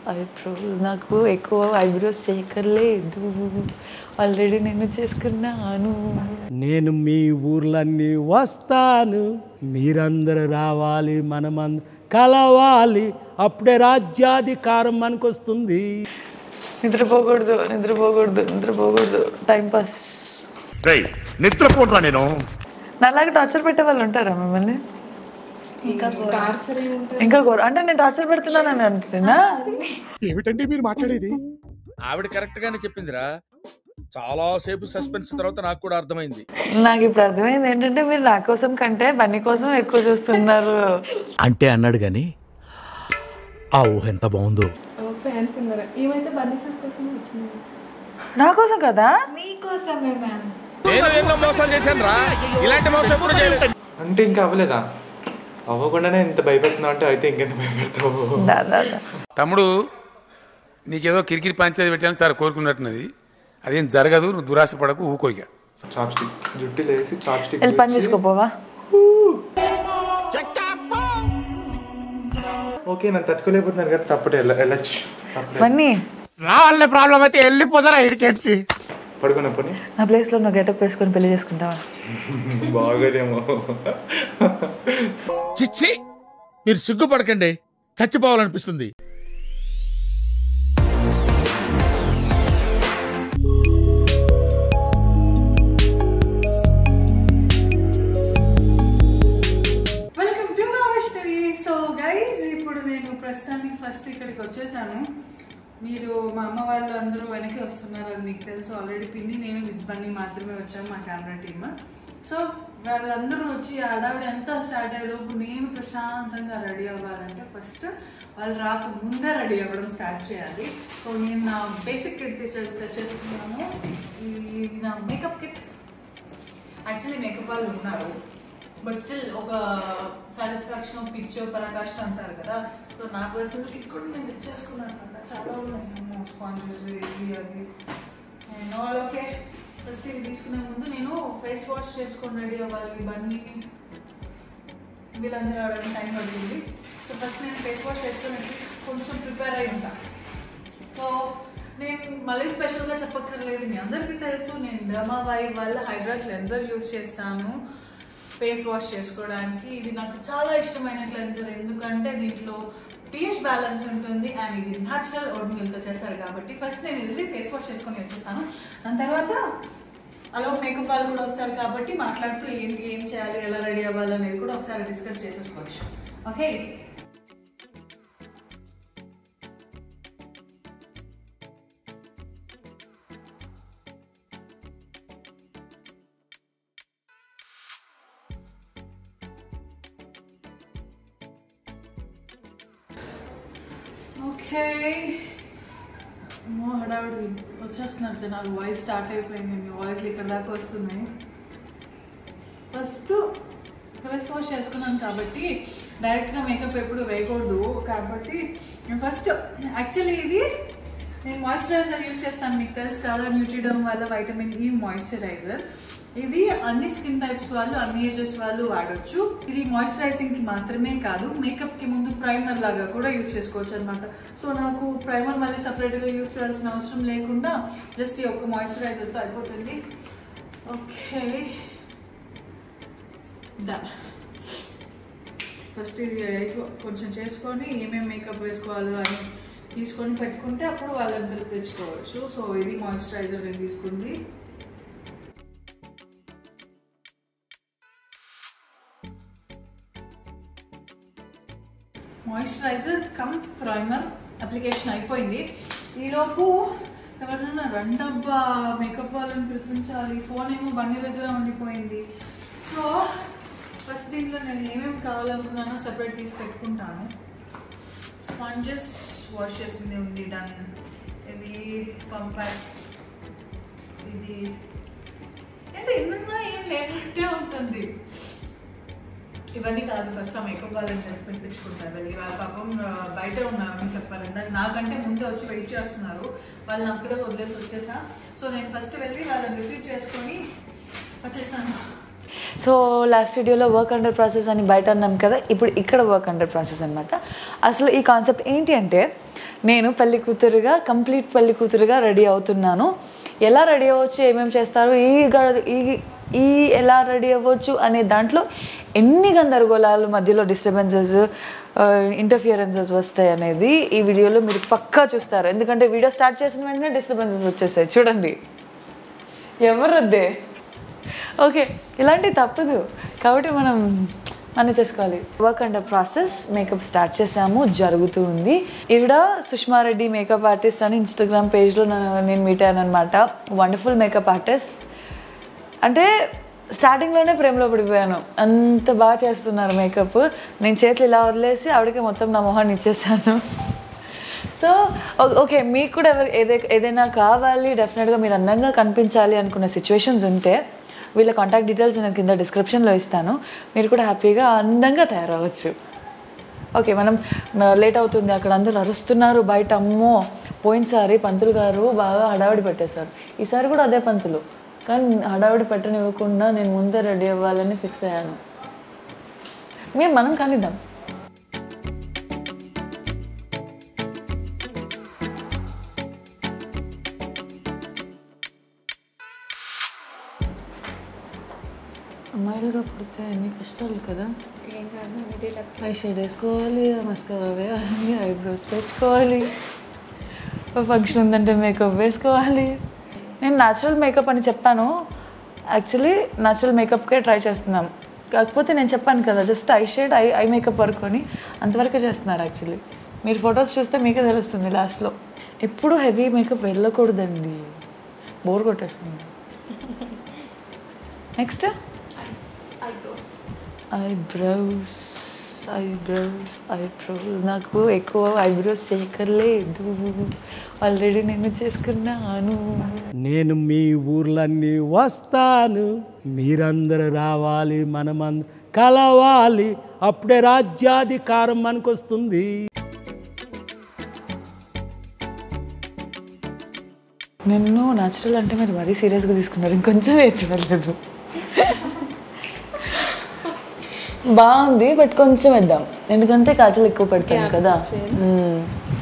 Eyebrows నాకు ఎక్కువ eyebrows చేయక్కర్లేదు ఆల్రెడీ నేను చేసుకున్నాను నేను మీ ఊర్లన్నీ వస్తాను మీరందరూ రావాలి మనమంద కలవాలి అప్పుడే రాజ్యాధికారం మనకొస్తుంది నిద్రపోకూడదు నిద్రపోకూడదు నిద్రపోకూడదు టైం పాస్ రేయ్ నిద్రపోట్రా నేను నాలాగా టార్చర్ పెట్టే వాళ్ళు ఉంటారా మిమ్మల్ని టార్చర్ ఏముంటుంది ఇంకా ఘోరం అంటే నేను టార్చర్ పెడుతున్నానని అంటున్నా ఏమిటండి మీరు మాట్లాడేది ఆవిడ కరెక్ట్ గానే చెప్పిందిరా చాలా సేపు సస్పెన్స్ తర్వాత నాకు కూడా అర్థమైంది నాకు ఇప్పుడు అర్థమైంది ఏంటంటే మీరు నా కోసం కంటే బన్నీ కోసం ఎక్కువ చూస్తున్నారు అంటే అన్నాడు గాని ఆ ఊహ ఎంత బాగుందో ఫ్యాన్స్ ఉన్నారు ఏమైతే బన్నీ సార్ కోసం వచ్చింది నా కోసం కదా మీకోసమే మ్యామ్ నేను ఎన్నో మోసాలు చేశాను రా ఇలాంటి మోసం ఎప్పుడు చేయలేదు అంటే ఇంకా అవ్వలేదా అవ్వకుండానే ఇంత భయపెడుతున్నావు అంటే అయితే ఇంకెంత భయపెడతావు దా, దా, దా. తమ్ముడు నీకేదో కిరికిరి పంచాయతీ పెట్టాలని సార్ కోరుకున్నట్టున్నది అదేం జరగదు నువ్వు దురాశ పడకు ఊకోయిక చాప్ స్టిక్ జుట్టు లేసి చాప్ స్టిక్ వెళ్ళి పని చేసుకోపోవా ఓకే నన్ను తట్టుకోలేకపోతున్నాను కదా తప్పటి వెళ్ళచ్చు తప్పలేదు బన్నీ నా వల్లే ప్రాబ్లం అయితే వెళ్ళిపోతారా ఇడికెచ్చి పడుకున్న పని నా ప్లేస్లో నువ్వు గెటప్ వేసుకొని పెళ్లి చేసుకుంటావా బాగోదేమో చిచ్చి మీరు సిగ్గుపడకండి చచ్చిపోవాలనిపిస్తుంది వెల్కమ్ టు మావస్టరీ సో గైజ్ ఇప్పుడు నేను ప్రస్తుతానికి ఫస్ట్ ఇక్కడికి వచ్చేసాను మీరు మా అమ్మ వాళ్ళు అందరూ వెనక్కి వస్తున్నారు అది మీకు తెలుసు ఆల్రెడీ పిన్ని నేను విజ్ బన్నీ మాత్రమే వచ్చాము మా కెమెరా టీమ్ సో వాళ్ళందరూ వచ్చి హడావిడి ఎంత స్టార్ట్ అయ్యేలోపు నేను ప్రశాంతంగా రెడీ అవ్వాలంటే ఫస్ట్ వాళ్ళు రాక ముందే రెడీ అవ్వడం స్టార్ట్ చేయాలి సో నేను నా బేసిక్ కిట్ తెచ్చేసుకున్నాను ఇది నా మేకప్ కిట్ యాక్చువల్లీ మేకప్ వాళ్ళు ఉన్నారు బట్ స్టిల్ ఒక సాటిస్ఫాక్షన్ పిక్చర్ పరాకాష్ట అంటారు కదా సో నా పర్సనల్ కిట్ కూడా నేను తెచ్చేసుకున్నాను అనమాట చాలా ఉన్నాయి స్పాంజెస్ ఇవి అవి నేను ఆల్ ఓకే ఫస్ట్ ఇది తీసుకునే ముందు నేను ఫేస్ వాష్ చేసుకొని రెడీ అవ్వాలి బన్నీ వీళ్ళందరూ రావడానికి టైం పడుతుంది సో ఫస్ట్ నేను ఫేస్ వాష్ చేసుకొని అట్లీస్ట్ కొంచెం ప్రిపేర్ అయి ఉంటా సో నేను మళ్ళీ స్పెషల్గా చెప్పక్కర్లేదు మీ అందరికీ తెలుసు నేను డర్మా వైబ్ వల్ల హైడ్రా క్లెన్జర్ యూజ్ చేస్తాను ఫేస్ వాష్ చేసుకోవడానికి ఇది నాకు చాలా ఇష్టమైన క్లెన్జర్ ఎందుకంటే దీంట్లో పిహెచ్ బ్యాలెన్స్ ఉంటుంది అండ్ ఇది న్యాచురల్ ఓట్ మిల్క్తో చేశారు కాబట్టి ఫస్ట్ నేను వెళ్ళి ఫేస్ వాష్ చేసుకొని వచ్చేస్తాను దాని తర్వాత అలా మేకప్ వాళ్ళు కూడా వస్తారు కాబట్టి మాట్లాడుతూ ఏంటి ఏం చేయాలి ఎలా రెడీ అవ్వాలి అనేది కూడా ఒకసారి డిస్కస్ చేసేసుకోవచ్చు ఓకే ఓకే అమ్మో హడావిడి వచ్చేస్తున్నారు జనాలు వాయిస్ స్టార్ట్ అయిపోయింది మీ వాయిస్ ఇక్కడ దాకా వస్తున్నాయి ఫస్ట్ ఫేస్ వాష్ చేసుకున్నాను కాబట్టి డైరెక్ట్గా మేకప్ ఎప్పుడు వేయకూడదు కాబట్టి నేను ఫస్ట్ యాక్చువల్లీ ఇది నేను మాయిశ్చరైజర్ యూస్ చేస్తాను మీకు తెలుసు కదా న్యూట్రిడమ్ వల్ల వైటమిన్ ఈ మాయిశ్చరైజర్ ఇది అన్ని స్కిన్ టైప్స్ వాళ్ళు అన్ని ఏజెస్ వాళ్ళు వాడొచ్చు ఇది మాయిశ్చరైజింగ్ కి మాత్రమే కాదు మేకప్ కి ముందు ప్రైమర్ లాగా కూడా యూస్ చేసుకోవచ్చు అనమాట సో నాకు ప్రైమర్ మళ్ళీ సపరేట్ గా యూస్ చేయాల్సిన అవసరం లేకుండా జస్ట్ ఈ ఒక్క మాయిశ్చరైజర్ తో అయిపోతుంది ఓకే డన్ ఫస్ట్ ఇది అయిపో- కొంచెం చేసుకొని ఏమేమి మేకప్ వేసుకోవాలో అని తీసుకొని పెట్టుకుంటే అప్పుడు వాళ్ళని పిలిపించుకోవచ్చు సో ఇది మాయిశ్చరైజర్ నేను తీసుకుంది మాయిశ్చరైజర్ కమ్ ప్రైమర్ అప్లికేషన్ అయిపోయింది ఈలోపు ఎవరైనా రెండబ్బా మేకప్ వాళ్ళని పిలిపించాలి ఫోన్ ఏమో బండి దగ్గర ఉండిపోయింది సో ఫస్ట్ దీంట్లో నేను ఏమేమి కావాలనుకున్నానో సపరేట్ తీసి పెట్టుకుంటాను స్పాంజెస్ వాష్ చేసింది ఉంది డన్ ఇది పంపాక్ ఇది అంటే ఎన్నున్నా ఏం లేనట్టే ఉంటుంది ఇవన్నీ కాదు ఫస్ట్ ఆ మేకప్ వాళ్ళని చెప్పి పిలిపించుకుంటారు వెళ్ళి వాళ్ళ పాపం ఆ, బయట ఉన్నారని చెప్పారండి నాకంటే ముందు వచ్చి వెయిట్ చేస్తున్నారు వాళ్ళని అక్కడే వదిలేసి వచ్చేసా సో నేను ఫస్ట్ వెళ్ళి వాళ్ళని రిసీవ్ చేసుకొని వచ్చేస్తాను సో లాస్ట్ వీడియోలో వర్క్ అండర్ ప్రాసెస్ అని బయట అన్నాం కదా ఇప్పుడు ఇక్కడ వర్క్ అండర్ ప్రాసెస్ అనమాట అసలు ఈ కాన్సెప్ట్ ఏంటి అంటే నేను పెళ్లి కూతురుగా కంప్లీట్ పెళ్లి కూతురుగా రెడీ అవుతున్నాను ఎలా రెడీ అవ్వచ్చు ఏమేమి చేస్తారు ఈ గ- ఈ ఈ ఎలా రెడీ అవ్వచ్చు అనే దాంట్లో ఎన్ని గందరగోళాలు మధ్యలో డిస్టర్బెన్సెస్ ఇంటర్ఫియరెన్సెస్ వస్తాయి అనేది ఈ వీడియోలో మీరు పక్కా చూస్తారు ఎందుకంటే వీడియో స్టార్ట్ చేసిన వెంటనే డిస్టర్బెన్సెస్ వచ్చేసాయి చూడండి ఎవరద్దే ఓకే ఇలాంటి తప్పదు కాబట్టి మనం మనం చేసుకోవాలి work and process makeup start చేసాము జరుగుతూ ఉంది ఈవిడ సుష్మారెడ్డి మేకప్ ఆర్టిస్ట్ అని ఇన్స్టాగ్రామ్ పేజ్లో నేను మీట్ అయ్యాను అనమాట వండర్ఫుల్ మేకప్ ఆర్టిస్ట్ అంటే స్టార్టింగ్లోనే ప్రేమలో పడిపోయాను అంత బాగా చేస్తున్నారు మేకప్ నేను చేతులు ఇలా వదిలేసి ఆవిడకి మొత్తం నా మొహాన్ని ఇచ్చేసాను సో ఓ- ఓకే మీకు కూడా ఎవరు ఏదే ఏదైనా కావాలి డెఫినెట్గా మీరు అందంగా కనిపించాలి అనుకున్న సిచ్యువేషన్స్ ఉంటే వీళ్ళ కాంటాక్ట్ డీటెయిల్స్ నేను కింద డిస్క్రిప్షన్లో ఇస్తాను మీరు కూడా హ్యాపీగా అందంగా తయారవ్వచ్చు ఓకే మనం లేట్ అవుతుంది అక్కడ అందరూ అరుస్తున్నారు బయట అమ్మో పోయినసారి పంతులు గారు బాగా హడావిడి పెట్టేశారు ఈసారి కూడా అదే పంతులు కానీ హడావిడి పెట్టనివ్వకుండా నేను ముందే రెడీ అవ్వాలని ఫిక్స్ అయ్యాను మేము మనం కానిద్దాం అమ్మాయిలుగా పుడితే ఎన్ని కష్టాలు కదా ఏం కాదు మ్యామ్ ఇదే లక్ ఐ షేడ్ వేసుకోవాలి మస్కరా వేయాలి ఐబ్రోస్ తెచ్చుకోవాలి ఫంక్షన్ ఉందంటే మేకప్ వేసుకోవాలి నేను న్యాచురల్ మేకప్ అని చెప్పాను యాక్చువల్లీ న్యాచురల్ మేకప్కే ట్రై చేస్తున్నాం కాకపోతే నేను చెప్పాను కదా just eye shade eye eye makeup వరకు అని అంతవరకే చేస్తున్నారు యాక్చువల్లీ మీరు ఫొటోస్ చూస్తే మీకే తెలుస్తుంది లాస్ట్లో ఎప్పుడు హెవీ మేకప్ వెళ్ళకూడదండి బోర్ కొట్టేస్తుంది next eyebrows eyebrows eyebrows eyebrows నాకు ఎక్కువ ఐబ్రోస్ చేయకర్లేదు ఆల్రెడీ నేను చేసుకున్నాను నేను మీ ఊర్లన్నీ వస్తాను మీరందరూ రావాలి మనమంద కలవాలి అప్పుడే రాజ్యాధికారం మనకొస్తుంది నిన్ను న్యాచురల్ అంటే మీరు మరీ సీరియస్గా తీసుకున్నారు ఇంకొంచెం నేర్చుకోలేదు బాగుంది బట్ కొంచెం వేద్దాం ఎందుకంటే కాజలు ఎక్కువ పెడతాను కదా మ్మ్.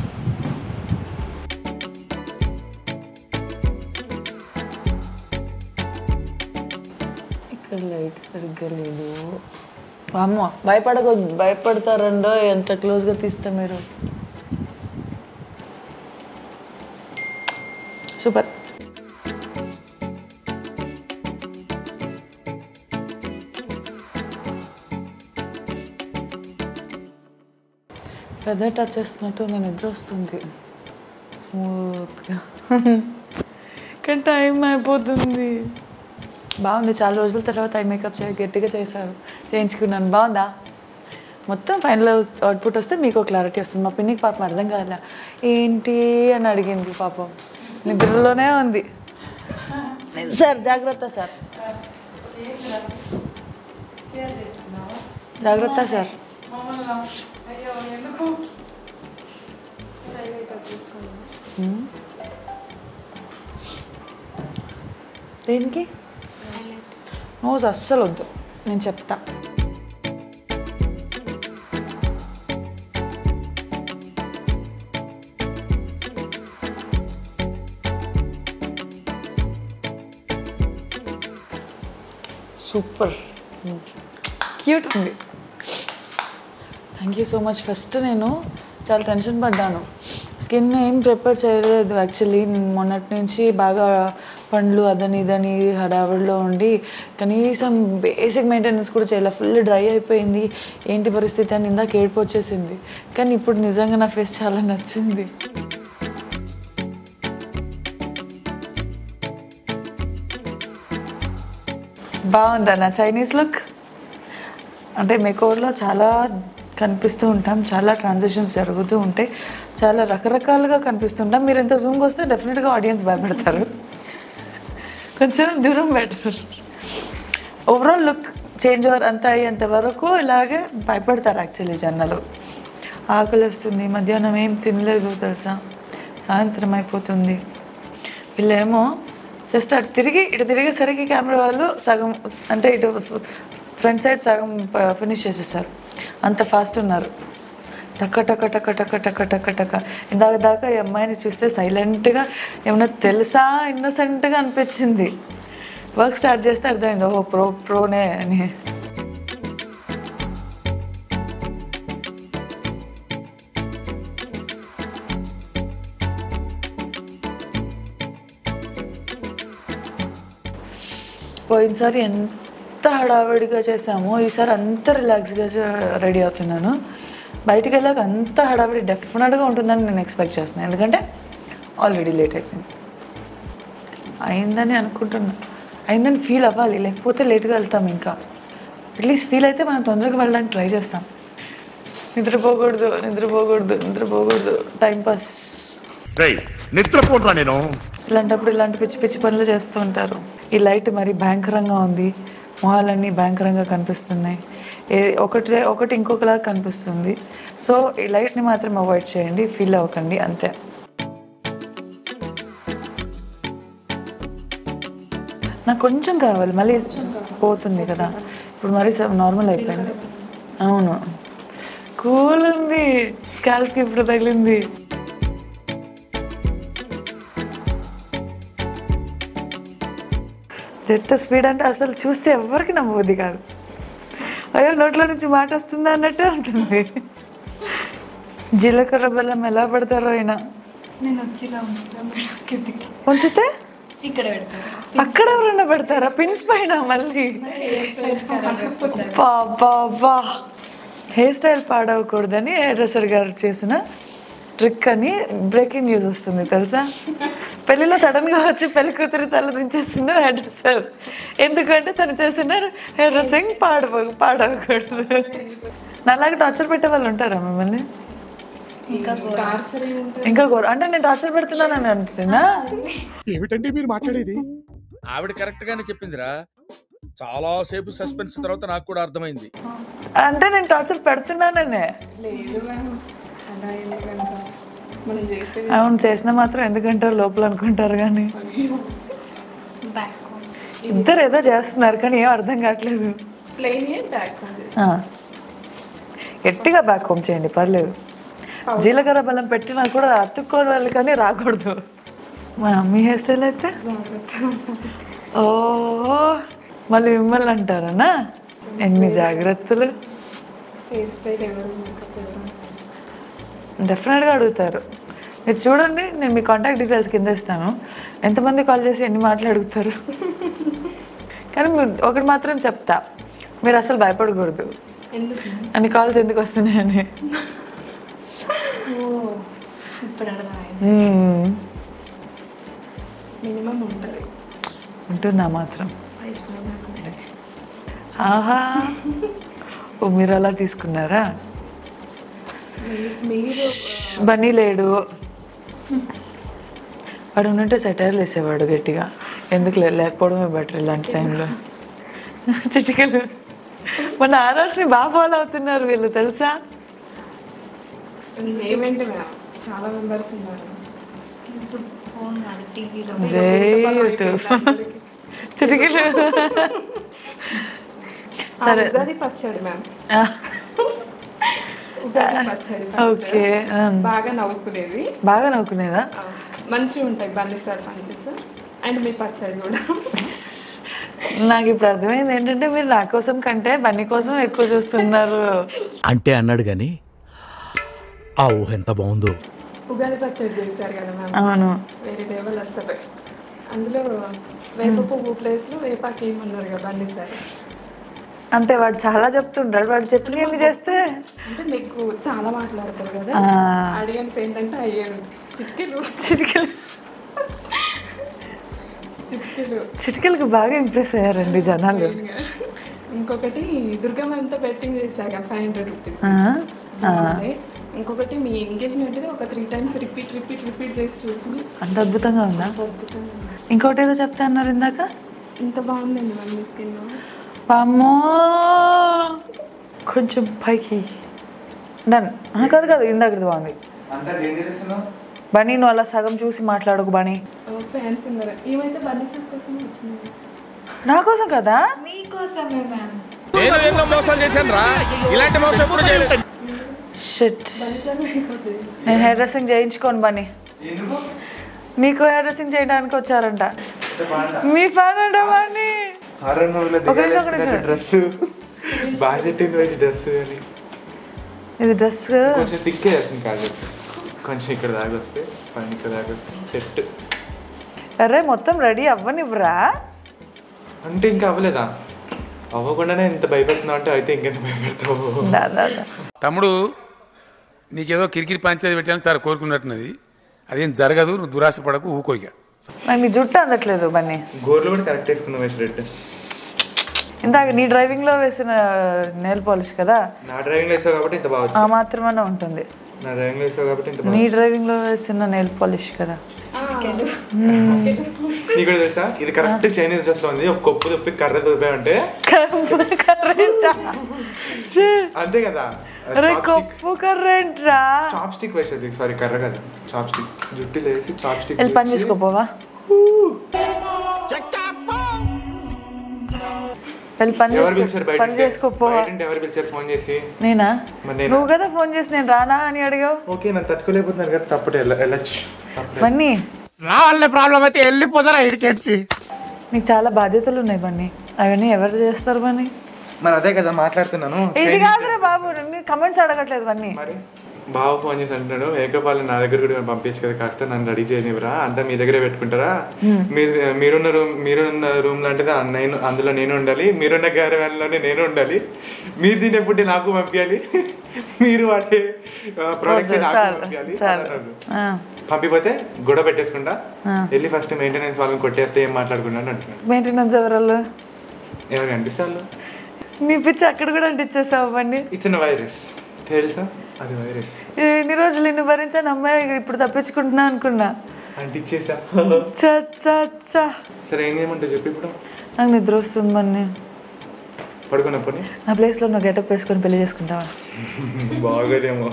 ఇక్కడ లైట్ సరిగ్గా లేదు అమ్మ భయపడకొద్దు భయపడతారండో ఎంత క్లోజ్గా తీస్తే మీరు సూపర్ ఫెదర్ టచ్ చేస్తున్నట్టు నేను నిద్ర వస్తుంది స్మూత్గా కానీ టైం అయిపోతుంది బాగుంది చాలా రోజుల తర్వాత ఐ మేకప్ చే గట్టిగా చేశారు చేయించుకున్నాను బాగుందా మొత్తం ఫైనల్ అవుట్పుట్ వస్తే మీకు క్లారిటీ వస్తుంది మా పిన్నికి పాపం అర్థం కాలే ఏంటి అని అడిగింది పాపం నిద్రలోనే ఉంది సార్ జాగ్రత్త సార్ జాగ్రత్త సార్ అయ్యో ఎందుకు హ్మ్? దేనికి నోస్ అస్సలు వద్దు నేను చెప్తా సూపర్ క్యూట్ ఉంది thank you so much first నేను చాలా టెన్షన్ పడ్డాను స్కిన్ ఏం ప్రిపేర్ చేయలేదు యాక్చువల్లీ నేను మొన్నటి నుంచి బాగా పండ్లు అదని ఇదని హడావిడిలో ఉండి కనీసం బేసిక్ మెయింటెనెన్స్ కూడా చేయలే ఫుల్ డ్రై అయిపోయింది ఏంటి పరిస్థితి అని ఇందాక ఏడుపు వచ్చేసింది కానీ ఇప్పుడు నిజంగా నా ఫేస్ చాలా నచ్చింది బాగుందా నా చైనీస్ లుక్ అంటే మేకోవర్లో చాలా కనిపిస్తూ ఉంటాం చాలా ట్రాన్సాక్షన్స్ జరుగుతూ ఉంటాయి చాలా రకరకాలుగా కనిపిస్తుంటాం మీరు ఎంత జూమ్కి వస్తే డెఫినెట్గా ఆడియన్స్ భయపడతారు కొంచెం దూరం better overall look change over అంతా అయ్యేంత వరకు ఇలాగే భయపడతారు యాక్చువల్లీ జనాలు ఆకలి వస్తుంది మధ్యాహ్నం ఏం తినలేదు తెలుసా సాయంత్రం అయిపోతుంది వీళ్ళేమో జస్ట్ అటు తిరిగి ఇటు తిరిగేసరికి కెమెరా వాళ్ళు సగం అంటే ఇటు ఫ్రంట్ సైడ్ సగం ఫినిష్ చేసేసారు అంత ఫాస్ట్ ఉన్నారు టక్క టక్క టక్క టక్క టక్క టక్క టక్క ఇందాక దాకా ఈ అమ్మాయిని చూస్తే సైలెంట్గా ఏమన్నా తెలుసా ఇన్నోసెంట్గా అనిపించింది వర్క్ స్టార్ట్ చేస్తే అర్థమైంది ఓహో ప్రో ప్రోనే అని పోయినసారి ఎంత హడావిడిగా చేసామో ఈసారి అంత రిలాక్స్గా రెడీ అవుతున్నాను బయటికి వెళ్ళాక అంత హడావిడి డెఫినెట్గా ఉంటుందని నేను ఎక్స్పెక్ట్ చేస్తున్నాను ఎందుకంటే ఆల్రెడీ లేట్ అయిపోయింది అయిందని అనుకుంటున్నా అయిందని ఫీల్ అవ్వాలి లేకపోతే లేట్గా వెళ్తాం ఇంకా అట్లీస్ట్ ఫీల్ అయితే మనం తొందరగా వెళ్ళడానికి ట్రై చేస్తాం నిద్రపోకూడదు నిద్రపోకూడదు నిద్రపోకూడదు టైంపాస్ నిద్రపోట్రా నేను ఇలాంటప్పుడు ఇలాంటి పిచ్చి పిచ్చి పనులు చేస్తూ ఉంటారు ఈ లైట్ మరి భయంకరంగా ఉంది మొహాలన్నీ భయంకరంగా కనిపిస్తున్నాయి ఏ ఒకటి ఒకటి ఇంకొకలాగా కనిపిస్తుంది సో ఈ లైట్ని మాత్రం అవాయిడ్ చేయండి ఫీల్ అవ్వకండి అంతే నాకు కొంచెం కావాలి మళ్ళీ పోతుంది కదా ఇప్పుడు మరి నార్మల్ అయిపోయింది అవును కూల్ ఉంది స్కాల్ప్కి ఇప్పుడు తగిలింది జట్టు స్పీడ్ అంటే అసలు చూస్తే ఎవరికి నమ్మబుద్ధి కాదు అయ్యో నోట్లో నుంచి మాట వస్తుందా అన్నట్టే ఉంటుంది జీలకర్ర బెల్లం ఎలా పెడతారో ఆయన నేను వచ్చేలా ఉంటాను కిందికి ఉంచితే ఇక్కడ పెడతాను అక్కడ ఎవరైనా పెడతారా పిన్స్ పైన మళ్ళీ బాబా హెయిర్ స్టైల్ పాడవకూడదని హెయిర్ డ్రెస్సర్ గారు చేసిన ట్రిక్ అని బ్రేకింగ్ న్యూస్ వస్తుంది తెలుసా పెళ్లిలో సడన్ గా వచ్చి పెళ్లి కూతురు తల దించేస్తున్న హెయిర్ డ్రెస్సర్ ఎందుకంటే తను చేసిన హెయిర్ డ్రెస్సింగ్ పాడవ పాడవకూడదు నాలాగా టార్చర్ పెట్టే వాళ్ళు ఉంటారా మిమ్మల్ని ఇంకా ఇంకా ఘోర అంటే నేను టార్చర్ పెడుతున్నానని అంటున్నా ఏమిటండి మీరు మాట్లాడేది ఆవిడ కరెక్ట్ గానే చెప్పిందిరా చాలా సేపు సస్పెన్స్ తర్వాత నాకు కూడా అర్థమైంది అంటే నేను టార్చర్ పెడుతున్నాననే లేదు మ్యామ్ అలా ఎందుకంట మనం చేసే అవును చేసిన మాత్రం ఎందుకంటారు లోపల అనుకుంటారు కానీ బ్యాక్ ఇద్దరు ఏదో చేస్తున్నారు కానీ ఏం అర్థం కావట్లేదు ప్లెయిన్ బ్యాక్ చేస్తాం ఆ. గట్టిగా బ్యాక్ హోమ్ చేయండి పర్లేదు జీలకర్ర బెల్లం పెట్టినా కూడా అతుక్కోవాలి కానీ రాకూడదు మా మీ హెయిర్ స్టైల్ అయితే ఓ మళ్ళీ మిమ్మల్ని అంటారనా ఎన్ని జాగ్రత్తలు హెయిర్ స్టైల్ ఎవరు మేకప్ ఎవరు డెఫినెట్గా అడుగుతారు మీరు చూడండి నేను మీ కాంటాక్ట్ డీటెయిల్స్ కింద ఇస్తాను ఎంతమంది కాల్ చేసి ఎన్ని మాటలు అడుగుతారు కానీ మీరు ఒకటి మాత్రం చెప్తా మీరు అసలు భయపడకూడదు ఎందుకు అన్ని కాల్స్ ఎందుకు వస్తున్నాయని ఓ ఇప్పుడు అర్థమైంది మ్మ్. మినిమం ఉంటుంది ఉంటుందా మాత్రం వైష్ణవ్ నాకు ఉంటుంది ఆహా ఓ మీరు అలా తీసుకున్నారా మీ- మీరు బన్నీ లేడు వాడు ఉన్నట్టే సెటైర్లు వేసేవాడు గట్టిగా ఎందుకు లే- లేకపోవడమే బెటర్ ఇలాంటి టైంలో చిటికలు మన ఆర్ఆర్స్ని బాగా ఫాలో అవుతున్నారు వీళ్ళు తెలుసా మేమేంటి మ్యామ్ చాలా మెంబర్స్ ఉన్నారు ఫోన్ కాదు టీవీలో జై యూట్యూబ్ చిటికలు సరే ఉగాది పచ్చడి మ్యామ్ ఆ, ఉగాది పచ్చడి first. ఓకే ఆ. బాగా నవ్వుకునేది బాగా నవ్వుకునేదా ఆ, మంచిగా ఉంటాయి బన్నీ సార్ పంచెస్ అండ్ మీ పచ్చడి కూడా నాకు ఇప్పుడు అర్థమైంది ఏంటంటే మీరు నా కోసం కంటే బన్నీ కోసం ఎక్కువ చూస్తున్నారు అంటే అన్నాడు కానీ ఆ ఊహ ఎంత బాగుందో ఉగాది పచ్చడి చేశారు కదా మ్యామ్ అవును వేరే లెవెల్ అసలు అందులో వేప పువ్వు ప్లేస్లో వేపాకి ఏమన్నారు కదా బన్నీ సార్ అంటే వాడు చాలా చెప్తుంటాడు వాడు చెప్పినవన్నీ చేస్తే అంటే మీకు చాలా మాట్లాడతారు కదా ఆ. ఆడియన్స్ ఏంటంటే అయ్యారు చిట్కెలు చిటికలు చిట్కెలు చిటికలకి బాగా ఇంప్రెస్ అయ్యారండి జనాలు ఇంకొకటి దుర్గమ్మంతా బెట్టింగ్ చేశాక ఫైవ్ హండ్రెడ్ రూపీస్ ఆ, ఆ. ఇంకొకటి మీ ఎంగేజ్మెంట్ ఒక three times repeat repeat repeat చేసి చూసి అంత అద్భుతంగా ఉందా అద్భుతంగా ఉంది. ఇంకోటి ఏదో చెప్తా అన్నారు ఇందాక ఇంత బాగుందండి మ్యామ్ మీ స్కిన్ అమ్మో కొంచెం పైకి డన్ కాదు కాదు ఇందాకది బాగుంది అంతా డేంజరస్ బనీ నువ్వు అలా సగం చూసి మాట్లాడకు బనీ ఫ్యాన్స్ ఉన్నారు ఏమైతే బన్నీ సార్ కోసం వచ్చింది నా కోసం కదా మీకోసమే మ్యామ్ నేను ఎన్నో మోసాలు చేశాను రా ఇలాంటి మోసం ఎప్పుడు చేయలేదు షిట్ నేను హెయిర్ డ్రెస్సింగ్ చేయించుకోను బని నీకు హెయిర్ డ్రెస్సింగ్ చేయడానికి వచ్చారంట మీ ఫ్యాన్ అంట బని హారర్ మూవీలో ఒక నిమిషం, ఒక నిమిషం. డ్రెస్ బాగా చెట్టింది వచ్చి డ్రెస్ అని ఇది డ్రెస్ కొంచెం తిక్కే వేస్తుంది కాదు కొంచెం ఇక్కడ దాకా వస్తే పైన ఇక్కడ దాకా వస్తే సెట్ అరే మొత్తం రెడీ అవ్వనివ్వరా అంటే ఇంకా అవ్వలేదా అవ్వకుండానే ఇంత భయపెడుతున్నావు అంటే అయితే ఇంకెంత భయపెడతావు దా, దా, దా. తమ్ముడు నీకేదో కిరికిరి పంచాయతీ పెట్టాలని సార్ కోరుకున్నట్టున్నది అదేం జరగదు నువ్వు దురాశ పడకు ఊకో ఇక నాకు నీ జుట్టు అందట్లేదు బన్నీ గోర్లు కూడా కరెక్ట్ వేసుకున్నావు వేసి రెడ్ ఇందాక నీ డ్రైవింగ్ లో వేసిన నెయిల్ పాలిష్ కదా నా డ్రైవింగ్ వేసావు కాబట్టి ఇంత బాగా ఆ మాత్రమే ఉంటుంది నా డ్రైవింగ్ వేసావు కాబట్టి ఇంత నీ బాగా డ్రైవింగ్ లో వేసిన నెయిల్ పాలిష్ కదా నీకు కూడా తెలుసా ఇది కరెక్ట్ చైనీస్ డ్రెస్ లో ఉంది ఒక కొప్పు తప్పి కర్ర తప్పాయంటే అంతే కదా అరే కొప్పు కర్రెంట్ రా చాప్ స్టిక్ వేసేది సారీ కర్ర కదా చాప్ స్టిక్ జుట్టు లేసి చాప్ స్టిక్ వెళ్ళి పని చేసుకోపోవా వెళ్ళి పని ఎవరు చేసుకో పిలిచారు బయట పని చేసుకోపోవా బయట ఎవరు పిలిచారు ఫోన్ చేసి నేనా మరి నేనా? నువ్వు కదా ఫోన్ చేసి నేను రానా అని అడిగావు ఓకే నన్ను తట్టుకోలేకపోతున్నాను కదా తప్పటే వెళ్ళ- వెళ్ళొచ్చు తప్పటే. బన్నీ నా వల్ల ప్రాబ్లం అయితే వెళ్ళిపోతారా ఇడికెచ్చి నీకు చాలా బాధ్యతలు ఉన్నాయి బన్నీ అవన్నీ ఎవరు చేస్తారు బన్నీ మరి అదే కదా మాట్లాడుతున్నాను ఇది కాదురా బాబు నేను కమెంట్స్ అడగట్లేదు బన్నీ మరి బావ ఫోన్ చేసి అంటున్నాడు మేకప్ వాళ్ళు నా దగ్గర కూడా పంపించు కదా కాస్త నన్ను రెడీ చేయనివరా అంతా మీ దగ్గరే పెట్టుకుంటారా మీరు మీరున్న రూమ్ మీరున్న రూమ్ లాంటిది ఆ నేను అందులో నేను ఉండాలి మీరున్న క్యారవాన్లోనే నేను ఉండాలి మీరు తినే ఫుడ్ నాకు పంపించాలి మీరు వాడే ప్రోడక్ట్స్ వద్దు, నాకు చాలు పంపించాలి చాలు అన్నారు. ఆ, పంపిపోతే గొడవ పెట్టేసుకుంటా ఆ. వెళ్ళి ఫస్ట్ మెయింటెనెన్స్ వాళ్ళని కొట్టేస్తే ఏం మాట్లాడుకున్నాను అంటున్నాడు మెయింటెనెన్స్ ఎవరల్లో ఎవరు కనిపిస్తారు నీ పిచ్చి అక్కడ కూడా అంటించేసావు బండి ఇచ్చిన వైరస్ తెలుసా అది వైరస్ ఎన్ని రోజులు నిన్ను భరించాను అమ్మాయి ఇప్పుడు తప్పించుకుంటున్నా అనుకున్నా అంటించేసా చా చా చా సరే ఏం చేయమంటావు చెప్పి ఇప్పుడు నాకు నిద్ర వస్తుంది మన్ని పడుకున్నప్పుడు నా ప్లేస్లో నువ్వు గెటప్ వేసుకొని పెళ్లి చేసుకుంటావా బాగోదేమో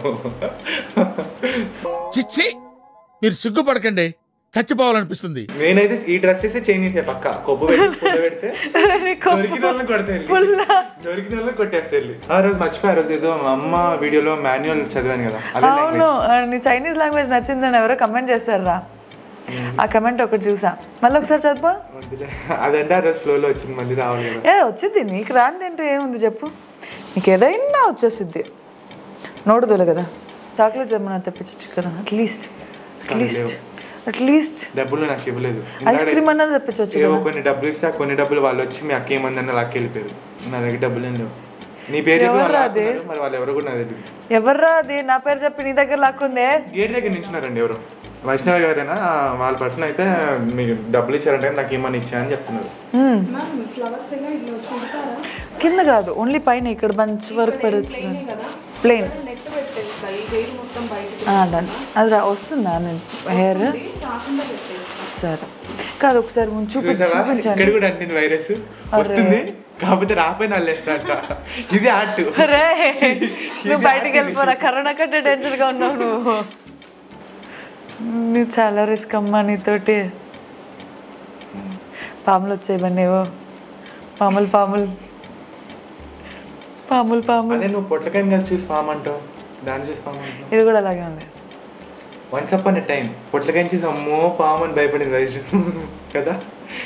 చిచ్చి మీరు సిగ్గుపడకండి చచ్చిపోవాలనిపిస్తుంది నేనైతే ఈ డ్రెస్ వేస్తే చైనీస్ పక్క కొప్పు పెట్టి పుల్ల పెడితే దొరికిన వాళ్ళని కొడతా వెళ్ళి. దొరికిన వాళ్ళని కొట్టేస్తే వెళ్ళి ఆ రోజు మర్చిపోయి ఆ రోజు ఏదో మా అమ్మ వీడియోలో మాన్యువల్ చదివాను కదా అదే అవును ఆ, నీ చైనీస్ లాంగ్వేజ్ నచ్చిందని ఎవరో కమెంట్ చేశారా ఆ కమెంట్ ఒకటి చూసా మళ్ళీ ఒకసారి చదువు వద్దులే. అదంటే ఆ రోజు ఫ్లోలో వచ్చింది మళ్ళీ రావాలి కదా ఏ వచ్చింది నీకు రాంది ఏంటో ఏముంది చెప్పు నీకు ఏదైనా వచ్చేసిద్ది నోడుదులే కదా చాక్లెట్ జమ్మన తెప్పించచ్చు కదా అట్లీస్ట్ అట్లీస్ట్ అట్లీస్ట్ డబ్బులు నాకు ఇవ్వలేదు ఐస్ క్రీమ్ అన్నది తెప్పించవచ్చు ఏవో కదా కొన్ని డబ్బులు ఇస్తే ఆ కొన్ని డబ్బులు వాళ్ళు వచ్చి మీ అక్క ఏమందని లాక్కి వెళ్ళిపోయారు నా దగ్గర డబ్బులు ఏం లేవు నీ పేరు చెప్పి వాళ్ళు ఎవర్రా అది? లాక్కున్నారు, మరి వాళ్ళు ఎవరు కూడా నాకు తెలియదు ఎవర్రా అది నా పేరు చెప్పి నీ దగ్గర లాక్కుందే గేట్ దగ్గర నిల్చున్నారండి ఎవరు వైష్ణవి గారేనా వాళ్ళ పర్సన్ అయితే మీకు డబ్బులు ఇచ్చారంటే నాకు ఏమని ఇచ్చా అని చెప్తున్నారు మ్యామ్ ఫ్లవర్స్ ఏమో ఇట్లా చుడతారా కింద కాదు ఓన్లీ పైన ఇక్కడ బంచ్ వరకు పడవచ్చు ప్లెయినే కదా ప్లెయిన్ నెట్ పెట్టేస్తా ఈ హెయిర్ మొత్తం బయటకి అది రా వస్తుందా నేను హెయిర్ రాకుండా పెట్టేస్తా సరే కాదు ఒకసారి ముందు చూపి చూసావా? ఇక్కడ చూపించండి కూడా అంటుంది వైరస్ వస్తుంది కాకపోతే రాపోయిన అల్లేస్తా ఇది ఆర్ట్ రే నువ్వు బయటికి వెళ్ళిపోరా కరోనా కంటే డేంజర్ గా ఉన్నావు నువ్వు నీకు చాలా రిస్క్ అమ్మా నీతోటి పాములు వచ్చాయి బండివో పాములు పాములు పాములు పాములు అదే నువ్వు పొట్లకాయ కలిసి చూసి ఫామ్ అంటావు దాన్ని చూసి ఫామ్ అంటావు ఇది కూడా అలాగే ఉంది వన్స్ అప్ అన్ టైం పొట్లకాయ చూసి అమ్మో పాము అని భయపడింది వైష్ కదా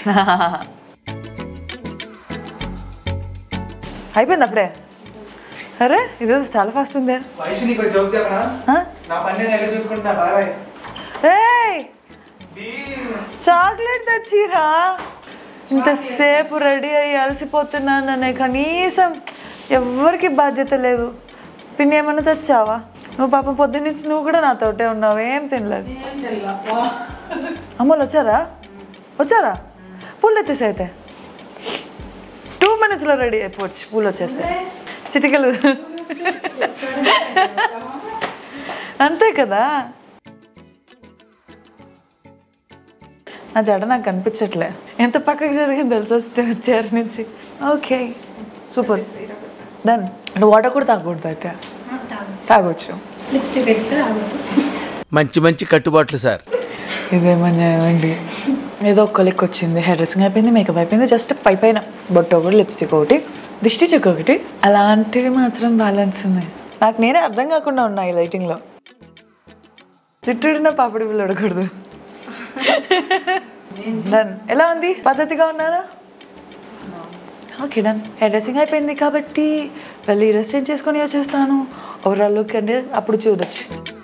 అయిపోయింది అప్పుడే అరే ఇది చాలా ఫాస్ట్ ఉందే వైష్ నీకు జోక్ చెప్పనా ఆ? నా పని నేను ఎలా చూసుకుంటున్నా బాయ్ ఏయ్ చాక్లెట్ తెచ్చిరా ఇంతసేపు రెడీ అయ్యి అలసిపోతున్నాను అనే కనీసం ఎవ్వరికి బాధ్యత లేదు పిన్ని ఏమైనా తెచ్చావా నువ్వు పాపం పొద్దున్నుంచి నువ్వు కూడా నాతోటే ఉన్నావు ఏం తినలేదు అమ్మలు వచ్చారా వచ్చారా పూలు తెచ్చేసి అయితే టూ మినిట్స్లో రెడీ అయిపోవచ్చు పూలు వచ్చేస్తే చిటికలు అంతే కదా నా జడ నాకు కనిపించట్లే ఎంత పక్కకు జరిగింది తెలుసా స్టే- చైర్ నుంచి ఓకే సూపర్ దన్ నువ్వు వాటర్ కూడా తాగకూడదు అయితే తాగొచ్చు లిప్స్టిక్ పెడితే రావద్దు మంచి మంచి కట్టుబాట్లు సార్ ఇదేమన్నా ఏమండి ఏదో ఒక్క లెక్క వచ్చింది హెయిర్ డ్రెస్సింగ్ అయిపోయింది మేకప్ అయిపోయింది జస్ట్ పై పైన బొట్టు ఒకటి లిప్స్టిక్ ఒకటి దిష్టి చుక్క ఒకటి అలాంటివి మాత్రం బ్యాలెన్స్ ఉన్నాయి నాకు నేనే అర్థం కాకుండా ఉన్నా ఈ లైటింగ్లో చుట్టూడిన పాపిడి బిల్లు అడగకూడదు డన్ ఎలా ఉంది పద్ధతిగా ఉన్నారా ఓకే డన్ హెయిర్ డ్రెస్సింగ్ అయిపోయింది కాబట్టి వెళ్ళి డ్రెస్ చేంజ్ చేసుకొని వచ్చేస్తాను ఓవరాల్ లుక్ అంటే అప్పుడు చూడొచ్చు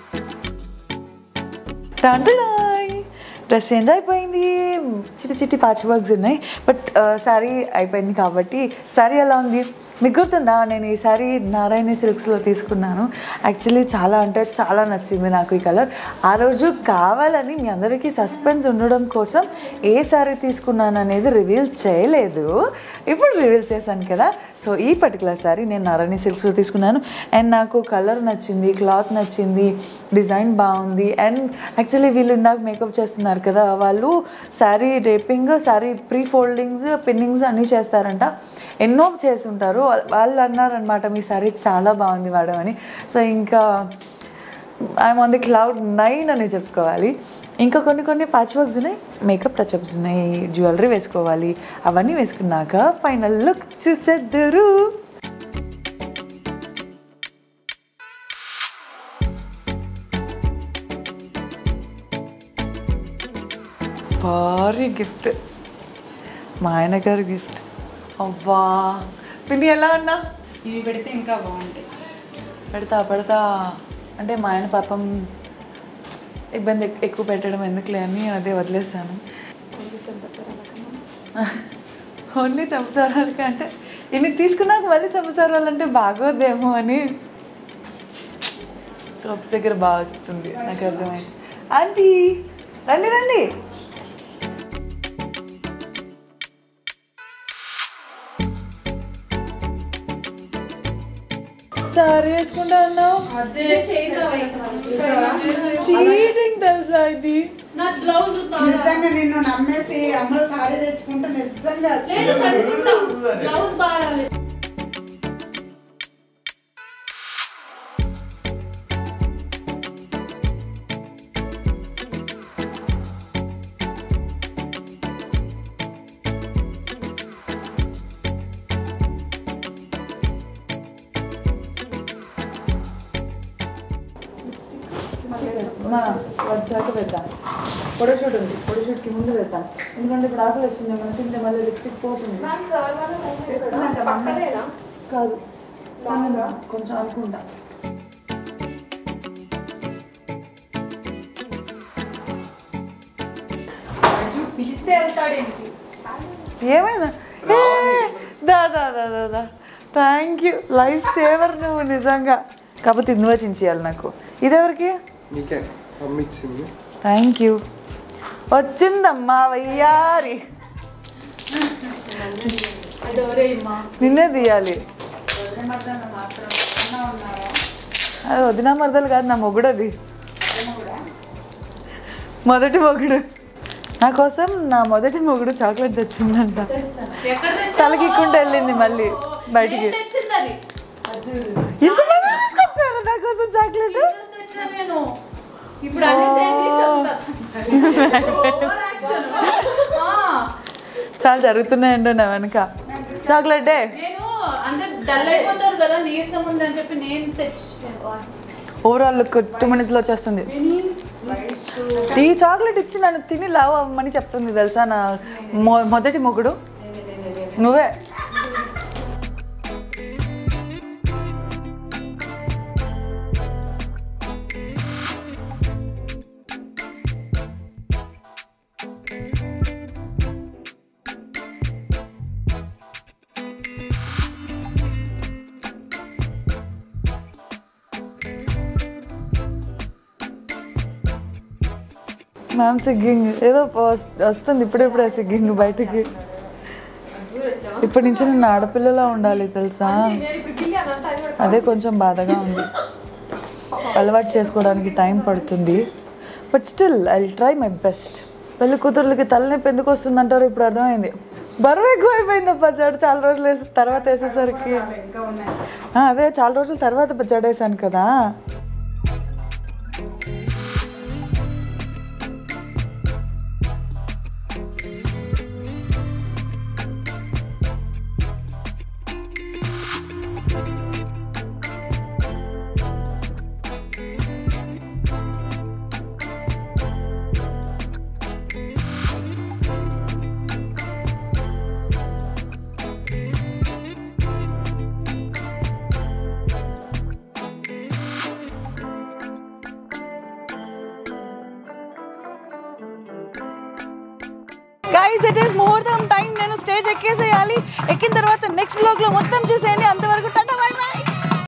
డ్రెస్ చేంజ్ అయిపోయింది చిట్టి చిట్టి పాచ్ వర్క్స్ ఉన్నాయి బట్ శారీ అయిపోయింది కాబట్టి శారీ ఎలా ఉంది మీకు గుర్తుందా నేను ఈ శారీ నారాయణ సిల్క్స్లో తీసుకున్నాను యాక్చువల్లీ చాలా అంటే చాలా నచ్చింది నాకు ఈ కలర్ ఆ రోజు కావాలని మీ అందరికీ సస్పెన్స్ ఉండడం కోసం ఏ శారీ తీసుకున్నాను అనేది రివీల్ చేయలేదు ఇప్పుడు రివీల్ చేశాను కదా సో ఈ పర్టికులర్ శారీ నేను నారాయణ సిల్క్స్లో తీసుకున్నాను అండ్ నాకు కలర్ నచ్చింది క్లాత్ నచ్చింది డిజైన్ బాగుంది అండ్ యాక్చువల్లీ వీళ్ళు ఇందాక మేకప్ చేస్తున్నారు కదా వాళ్ళు sari wrapping sari pre foldings pinnings అన్నీ చేస్తారంట ఎన్నో చేసి ఉంటారు వాళ్ళు అన్నారనమాట మీ శారీ చాలా బాగుంది మేడం అని సో ఇంకా I'm on the cloud nine అని చెప్పుకోవాలి ఇంకా కొన్ని కొన్ని ప్యాచ్ వర్క్స్ ఉన్నాయి మేకప్ టచ్అప్స్ ఉన్నాయి జ్యువెలరీ వేసుకోవాలి అవన్నీ వేసుకున్నాక ఫైనల్ లుక్ చూసేద్దరు భారీ గిఫ్ట్ మా ఆయన గారి గిఫ్ట్ అవ్వా పిన్ని ఎలా ఉన్నా ఇవి పెడితే ఇంకా బాగుంటాయి పెడతా పెడతా అంటే మా ఆయన పాపం ఇబ్బంది ఎక్- ఎక్కువ పెట్టడం ఎందుకులే అని అదే వదిలేసాను ఓన్లీ చంపసారాలకి అంటే ఇన్ని తీసుకున్నాక మళ్ళీ చంపసారాలంటే బాగోదేమో అని సోప్స్ దగ్గర బాగా వస్తుంది నాకు అర్థమైంది ఆంటీ రండి రండి సారీ వేసుకుంటా అన్నావు చీటింగ్ తెలుసా ఇది నిజంగా నిన్ను నమ్మేసి అమ్మలు సారీ తెచ్చుకుంటే నిజంగా మా వచ్చాక పెడతాను ఫోటోషూట్ ఉంది ఫోటోషూట్కి ముందు పెడతాను ఎందుకంటే ఇప్పుడు ఆకలి వస్తుంది మనం తింటే మళ్ళీ లిప్స్టిక్ పోతుంది కాదు కొంచెం అనుకుంటా పిలిస్తే వెళ్తాడు ఏంటి ఏమైనా ఏ, దా దా దా దా దా థ్యాంక్ యూ లైఫ్ సేవర్ నువ్వు నిజంగా కాకపోతే ఇందువే చించేయాలి నాకు ఇదెవరికి నీకే పంపించింది థ్యాంక్ యూ వచ్చిందమ్మా వయ్యారి నిన్నే తీయాలి అది వదినా మరదలు కాదు నా మొగుడు అది మొదటి మొగుడు నా కోసం నా మొదటి మొగుడు చాక్లెట్ తెచ్చిందంట తలకిక్కుంటూ వెళ్ళింది మళ్ళీ బయటికి ఇంతమంది తీసుకొచ్చారు నా కోసం చాక్లెట్ ఇప్పుడు అన్ని దేనికి చెప్తా. చాలా జరుగుతున్నాయండి నా వెనక చాక్లెట్ డే నేను అందరు డల్ అయిపోతారు కదా నీరసం ఉందని చెప్పి నేను తెచ్చి ఓవరాల్ లుక్ టూ మినిట్స్లో వచ్చేస్తుంది ఈ చాక్లెట్ ఇచ్చి నన్ను తిని లావ్ అవ్వమని చెప్తుంది తెలుసా నా మొ- మొదటి మొగుడు నువ్వే మ్యామ్ సిగ్గింగ్ ఏదో వస్- వస్తుంది ఇప్పుడిప్పుడే సిగ్గింగ్ బయటికి ఇప్పటి నుంచి నేను ఆడపిల్లలా ఉండాలి తెలుసా అదే కొంచెం బాధగా ఉంది అలవాటు చేసుకోవడానికి టైం పడుతుంది but still I try my best పెళ్లి కూతుర్లకి తలనొప్పి ఎందుకు వస్తుంది అంటారు ఇప్పుడు అర్థమైంది బరువు ఎక్కువ అయిపోయిందప్ప జడ చాలా రోజులు వేసి తర్వాత వేసేసరికి ఆ, అదే చాలా రోజుల తర్వాత జడ వేసాను కదా గైస్ ఇట్ ఈస్ ముహూర్తం టైం నేను స్టేజ్ ఎక్కేసేయాలి ఎక్కిన తర్వాత నెక్స్ట్ బ్లాగ్లో మొత్తం చూసేయండి అంతవరకు టాటా బై బై